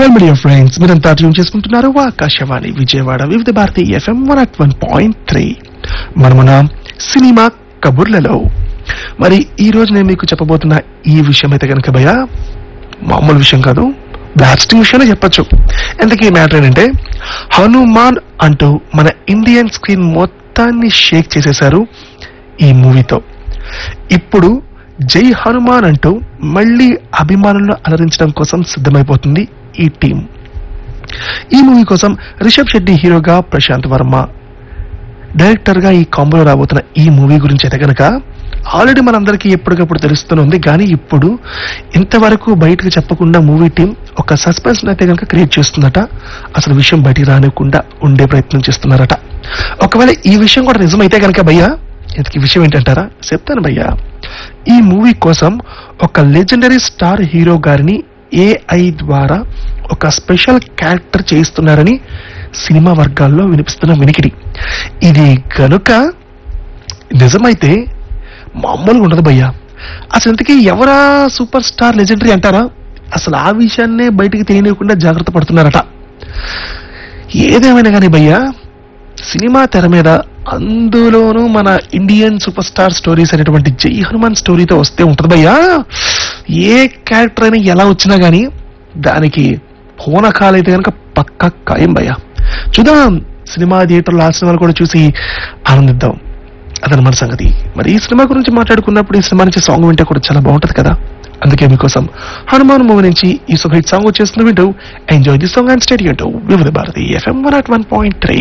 well media friends మీరంతా tune చేసుకుంటున్నారు Akashvani Vijayawada Vividh Bharati FM one at one point three మనమున cinema కబుర్లలో మరి ఈ రోజు నేను మీకు చెప్పబోతున్న ఈ విషయం అయితే కనుక భయ మామూలు విషయం కాదు బ్లాస్టింగ్ విషయమే చెప్పొచ్చు ఎందుకు ఈ మ్యాటర్ ఏంటంటే హనుమాన్ అంటూ మన ఇండియన్ స్క్రీన్ మొత్తాన్ని షేక్ చేసేశారు ఈ మూవీతో ఇప్పుడు జై హనుమాన్ అంటూ మళ్ళీ అభిమానులను అలరించడం కోసం సిద్ధమైపోతుంది ఈ టీం ఈ మూవీ కోసం రిషబ్ శెట్టి హీరోగా ప్రశాంత్ వర్మ డైరెక్టర్ గా ఈ కాంబోలో రాబోతున్న ఈ మూవీ గురించి అయితే కనుక ఆల్రెడీ మనందరికీ ఎప్పటికప్పుడు తెలుస్తూనే ఉంది కానీ ఇప్పుడు ఇంతవరకు బయటకు చెప్పకుండా మూవీ టీం ఒక సస్పెన్స్ అయితే కనుక క్రియేట్ చేస్తుందట అసలు విషయం బయటికి రానివ్వకుండా ఉండే ప్రయత్నం చేస్తున్నారట ఒకవేళ ఈ విషయం కూడా నిజమైతే కనుక భయ్యా ఇంతకీ విషయం ఏంటంటారా చెప్తాను భయ్యా ఈ మూవీ కోసం ఒక లెజెండరీ స్టార్ హీరో గారిని ఏఐ ద్వారా ఒక స్పెషల్ క్యారెక్టర్ చేయిస్తున్నారని సినిమా వర్గాల్లో వినిపిస్తున్న వినికిడి ఇది గనుక నిజమైతే మామూలుగా ఉండదు భయ్యా అసలు ఇంతకీ ఎవరా సూపర్ స్టార్ లెజెండరీ అంటారా అసలు ఆ విషయాన్నే బయటికి తెలియనివ్వకుండా జాగ్రత్త పడుతున్నారట ఏదేమైనా కానీ భయ్యా సినిమా తెర మీద అందులోనూ మన ఇండియన్ సూపర్ స్టార్ స్టోరీస్ అనేటువంటి జై హనుమాన్ స్టోరీతో వస్తే ఉంటుంది భయ్యా ఏ క్యారెక్టర్ అయినా ఎలా వచ్చినా గానీ దానికి పూనకాలైతే కనుక పక్క ఖాయం భయ్యా చూద్దాం సినిమా థియేటర్లో ఆ సినిమాలు కూడా చూసి ఆనందిద్దాం అదని మన సంగతి మరి ఈ సినిమా గురించి మాట్లాడుకున్నప్పుడు ఈ సినిమా నుంచి సాంగ్ వింటే కూడా చాలా బాగుంటది కదా అందుకే మీకోసం హనుమాన్ మూవీ నుంచి ఈ సూపర్ హిట్ సాంగ్ వచ్చేస్తుంది వింటూ enjoy the song and stay tuned to Vividh Bharati FM one at one point three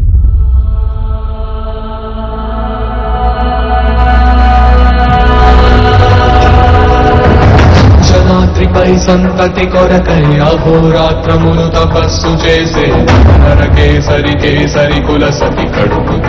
జనాద్రిపై సంతతి కొరకై అహోరాత్రములు తపస్సు చేసే నరకేసరి కేసరి కుల సతి కడుపు